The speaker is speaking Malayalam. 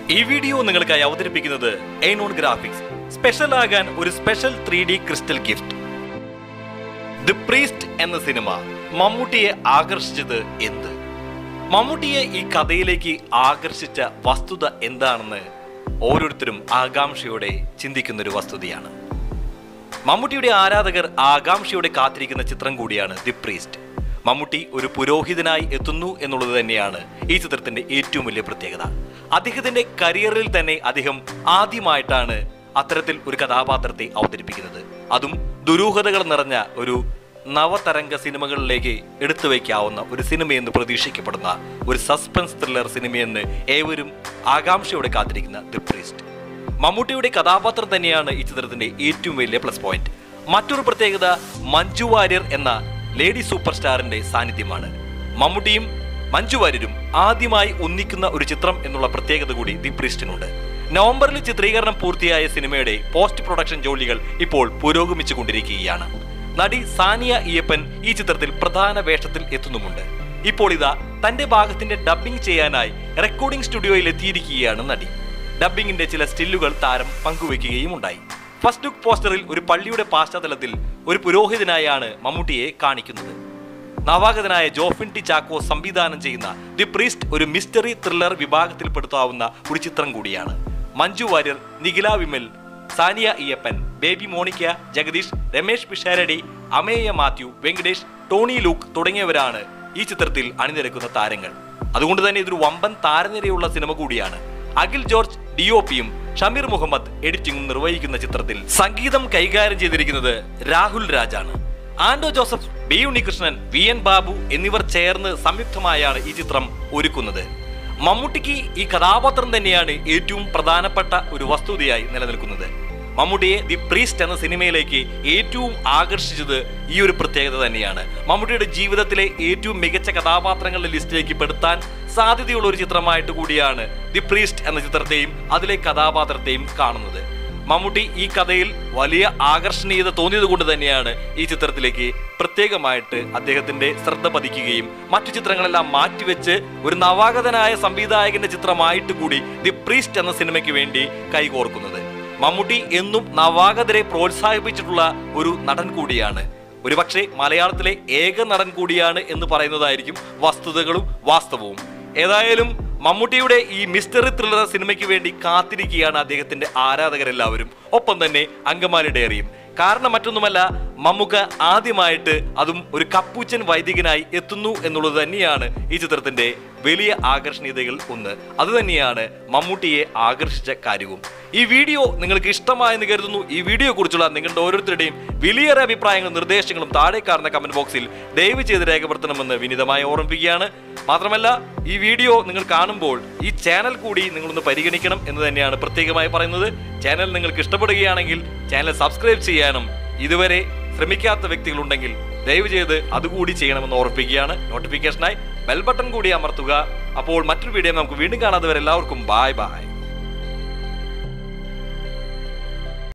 ഈ വീഡിയോ നിങ്ങൾക്കായി അവതരിപ്പിക്കുന്നത് എയ്നോൺ ഗ്രാഫിക്സ് സ്പെഷ്യൽ ആകാൻ ഒരു special three D crystal gift the priest എന്ന സിനിമ മമ്മൂട്ടിയെ ആകർഷിച്ചത് എന്ത് മമ്മൂട്ടിയെ ഈ കഥയിലേക്ക് ആകർഷിച്ച വസ്തുത എന്താണെന്ന് ഓരോരുത്തരും ആകാംക്ഷയോടെ ചിന്തിക്കുന്ന ഒരു വസ്തുതയാണ് മമ്മൂട്ടിയുടെ ആരാധകർ ആകാംക്ഷയോടെ കാത്തിരിക്കുന്ന ചിത്രം കൂടിയാണ് ദി പ്രീസ്റ്റ് മമ്മൂട്ടി ഒരു പുരോഹിതനായി എത്തുന്നു എന്നുള്ളത് തന്നെയാണ് ഈ ചിത്രത്തിന്റെ ഏറ്റവും വലിയ പ്രത്യേകത അദ്ദേഹത്തിന്റെ കരിയറിൽ തന്നെ അദ്ദേഹം ആദ്യമായിട്ടാണ് അത്തരത്തിൽ ഒരു കഥാപാത്രത്തെ അവതരിപ്പിക്കുന്നത് അതും ദുരൂഹതകൾ നിറഞ്ഞ ഒരു നവതരംഗ സിനിമകളിലേക്ക് എടുത്തു വയ്ക്കാവുന്ന ഒരു സിനിമയെന്ന് പ്രതീക്ഷിക്കപ്പെടുന്ന ഒരു സസ്പെൻസ് ത്രില്ലർ സിനിമയെന്ന് ഏവരും ആകാംക്ഷയോടെ കാത്തിരിക്കുന്ന ദി പ്രീസ്റ്റ് മമ്മൂട്ടിയുടെ കഥാപാത്രം തന്നെയാണ് ഈ ചിത്രത്തിന്റെ ഏറ്റവും വലിയ പ്ലസ് പോയിന്റ് മറ്റൊരു പ്രത്യേകത മഞ്ജു വാര്യർ എന്ന ലേഡി സൂപ്പർ സ്റ്റാറിന്റെ സാന്നിധ്യമാണ് മമ്മൂട്ടിയും മഞ്ജു വാര്യരും ആദ്യമായി ഒന്നിക്കുന്ന ഒരു ചിത്രം എന്നുള്ള പ്രത്യേകത കൂടി ദി പ്രീസ്റ്റിനുണ്ട് നവംബറിൽ ചിത്രീകരണം പൂർത്തിയായ സിനിമയുടെ പോസ്റ്റ് പ്രൊഡക്ഷൻ ജോലികൾ ഇപ്പോൾ പുരോഗമിച്ചു കൊണ്ടിരിക്കുകയാണ് നടി സാനിയ ഇയപ്പൻ ഈ ചിത്രത്തിൽ പ്രധാന വേഷത്തിൽ എത്തുന്നുമുണ്ട് ഇപ്പോൾ ഇതാ തന്റെ ഭാഗത്തിന്റെ ഡബ്ബിംഗ് ചെയ്യാനായി റെക്കോർഡിംഗ് സ്റ്റുഡിയോയിൽ എത്തിയിരിക്കുകയാണ് നടി ഡബ്ബിംഗിന്റെ ചില സ്റ്റില്ലുകൾ താരം പങ്കുവെക്കുകയും ഉണ്ടായി ഫസ്റ്റ് ലുക്ക് പോസ്റ്ററിൽ ഒരു പള്ളിയുടെ പശ്ചാത്തലത്തിൽ ഒരു പുരോഹിതനായാണ് മമ്മൂട്ടിയെ കാണിക്കുന്നത് നവാഗതനായ ജോഫിൻ ടി ചാക്കോ സംവിധാനം ചെയ്യുന്ന ദി പ്രീസ്റ്റ് ഒരു മിസ്റ്ററി ത്രില്ലർ വിഭാഗത്തിൽപ്പെടുത്താവുന്ന ഒരു ചിത്രം കൂടിയാണ് Manju Warrier Nikhila Vimal Saniya Iyappan Baby Monica Jagadish Ramesh Pisharody Ameya Mathew Venkatesh Tony Luke തുടങ്ങിയവരാണ് ഈ ചിത്രത്തിൽ അണിനിരക്കുന്ന താരങ്ങൾ അതുകൊണ്ട് തന്നെ ഇതൊരു വമ്പൻ താരനിരയുള്ള സിനിമ കൂടിയാണ് അഖിൽ ജോർജ് ഡി ഒ പിയും ഷമീർ മുഹമ്മദ് എഡിറ്റിംഗും നിർവഹിക്കുന്ന ചിത്രത്തിൽ സംഗീതം കൈകാര്യം ചെയ്തിരിക്കുന്നത് രാഹുൽ രാജാണ് Anto Joseph B Unnikrishnan V N Babu എന്നിവർ ചേർന്ന് സംയുക്തമായാണ് ഈ ചിത്രം ഒരുക്കുന്നത് മമ്മൂട്ടിക്ക് ഈ കഥാപാത്രം തന്നെയാണ് ഏറ്റവും പ്രധാനപ്പെട്ട ഒരു വസ്തുതയായി നിലനിൽക്കുന്നത് മമ്മൂട്ടിയെ ദി പ്രീസ്റ്റ് എന്ന സിനിമയിലേക്ക് ഏറ്റവും ആകർഷിച്ചത് ഈ ഒരു പ്രത്യേകത തന്നെയാണ് മമ്മൂട്ടിയുടെ ജീവിതത്തിലെ ഏറ്റവും മികച്ച കഥാപാത്രങ്ങളുടെ ലിസ്റ്റിലേക്ക് പെടുത്താൻ സാധ്യതയുള്ള ഒരു ചിത്രമായിട്ട് കൂടിയാണ് ദി പ്രീസ്റ്റ് എന്ന ചിത്രത്തെയും അതിലെ കഥാപാത്രത്തെയും കാണുന്നത് മമ്മൂട്ടി ഈ കഥയിൽ വലിയ ആകർഷണീയത തോന്നിയത് കൊണ്ട് തന്നെയാണ് ഈ ചിത്രത്തിലേക്ക് പ്രത്യേകമായിട്ട് അദ്ദേഹത്തിന്റെ ശ്രദ്ധ പതിക്കുകയും മറ്റു ചിത്രങ്ങളെല്ലാം മാറ്റിവെച്ച് ഒരു നവാഗതനായ സംവിധായകന്റെ ചിത്രമായിട്ട് കൂടി ദി പ്രീസ്റ്റ് എന്ന സിനിമയ്ക്ക് വേണ്ടി കൈകോർക്കുന്നത് മമ്മൂട്ടി എന്നും നവാഗതരെ പ്രോത്സാഹിപ്പിച്ചിട്ടുള്ള ഒരു നടൻ കൂടിയാണ് ഒരുപക്ഷെ മലയാളത്തിലെ ഏക നടൻ കൂടിയാണ് എന്ന് പറയുന്നതായിരിക്കും വസ്തുതകളും വാസ്തവവും ഏതായാലും മമ്മൂട്ടിയുടെ ഈ മിസ്റ്ററി ത്രില്ലർ സിനിമയ്ക്ക് വേണ്ടി കാത്തിരിക്കുകയാണ് അദ്ദേഹത്തിന്റെ ആരാധകരെല്ലാവരും ഒപ്പം തന്നെ അങ്കമാലി ഡയറിയും കാരണം മറ്റൊന്നുമല്ല മമ്മൂക്ക ആദ്യമായിട്ട് അതും ഒരു കപ്പൂച്ചൻ വൈദികനായി എത്തുന്നു എന്നുള്ളത് തന്നെയാണ് ഈ ചിത്രത്തിന്റെ വലിയ ആകർഷണീയതകൾ ഒന്ന് അത് തന്നെയാണ് മമ്മൂട്ടിയെ ആകർഷിച്ച കാര്യവും ഈ വീഡിയോ നിങ്ങൾക്ക് ഇഷ്ടമായെന്ന് കരുതുന്നു ഈ വീഡിയോ കുറിച്ചുള്ള നിങ്ങളുടെ ഓരോരുത്തരുടെയും വലിയേറെ അഭിപ്രായങ്ങളും നിർദ്ദേശങ്ങളും താഴെ കാണുന്ന കമന്റ് ബോക്സിൽ ദയവ് ചെയ്ത് രേഖപ്പെടുത്തണമെന്ന് വിനിതമായി ഓർമ്മിപ്പിക്കുകയാണ് മാത്രമല്ല ഈ വീഡിയോ നിങ്ങൾ കാണുമ്പോൾ ഈ ചാനൽ കൂടി നിങ്ങളൊന്ന് പരിഗണിക്കണം എന്ന് തന്നെയാണ് പ്രത്യേകമായി പറയുന്നത് ചാനൽ നിങ്ങൾക്ക് ഇഷ്ടപ്പെടുകയാണെങ്കിൽ ചാനൽ സബ്സ്ക്രൈബ് ചെയ്യാനും ഇതുവരെ ശ്രമിക്കാത്ത വ്യക്തികളുണ്ടെങ്കിൽ ദയവ് ചെയ്ത് അതുകൂടി ചെയ്യണമെന്ന് ഓർമ്മിപ്പിക്കുകയാണ് നോട്ടിഫിക്കേഷനായി ബെൽ ബട്ടൺ കൂടി അമർത്തുക അപ്പോൾ മറ്റൊരു വീഡിയോ നമുക്ക് വീണ്ടും കാണാതെ വരെ എല്ലാവർക്കും ബായ് ബായ്